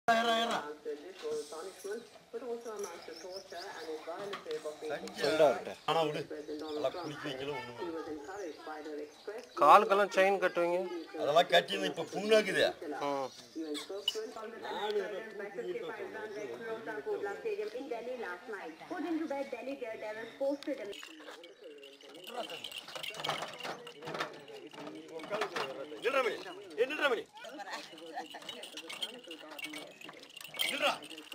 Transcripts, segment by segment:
ஆனா விடு நல்லா குளிக்க வைக்கல ஒண்ணுமே காலுக்கெல்லாம் செயின் கட்டுவீங்க அதெல்லாம் கட்டி இப்ப புண்ணாக்குது ம் in Delhi last night. Put into bed, Delhi Daredevils posted a நில்றா மணி ஏ நில்றா மணி நில்றா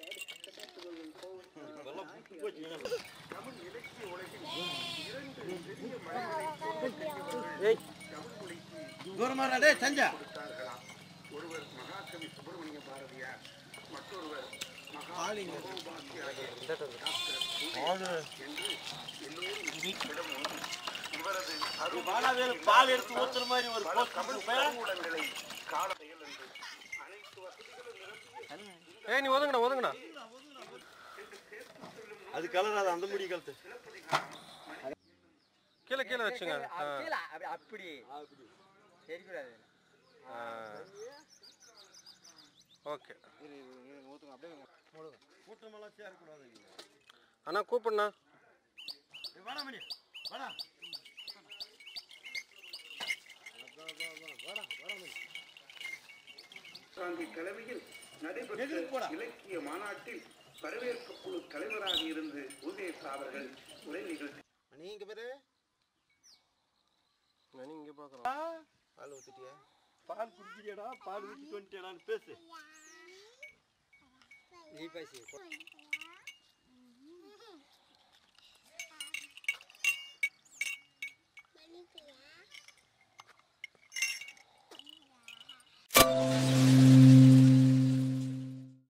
வெள்ளம் புட்டு போச்சு ஏய் தூரமா டே சஞ்சா பாலாவேலு பால் எடுத்து ஊத்துற மாதிரி ஒரு போஸ்ட் ஏய் நீ ஒதுங்கடா ஒதுங்கடா அது கலர் அது அந்த முடி கழுத்து கீழே கீழே வச்சுங்க ஆ. அப்படி தெரியக்கூடாது ஆ. ஓகே கூட்டமெல்லாம் சேரக்கூடாது அண்ணா கூப்பிடுண்ணா வாடா மணி வாடா காந்தி தலைமையில் நடைபெற்ற எதிர்ப்பு போடா. இலக்கிய மாநாட்டில் வரவேற்பு குழு தலைவராக இருந்து உதயசா அவர்கள் உரை நிகழ்த்தி நீங்க பேரு மணி இங்கே பார்க்குறோம் பால் ஊத்திட்டியா பால் குடிக்கிறியாடா பால் ஊற்றிட்டு வந்துட்டியாடான்னு பேசு நீ பேசி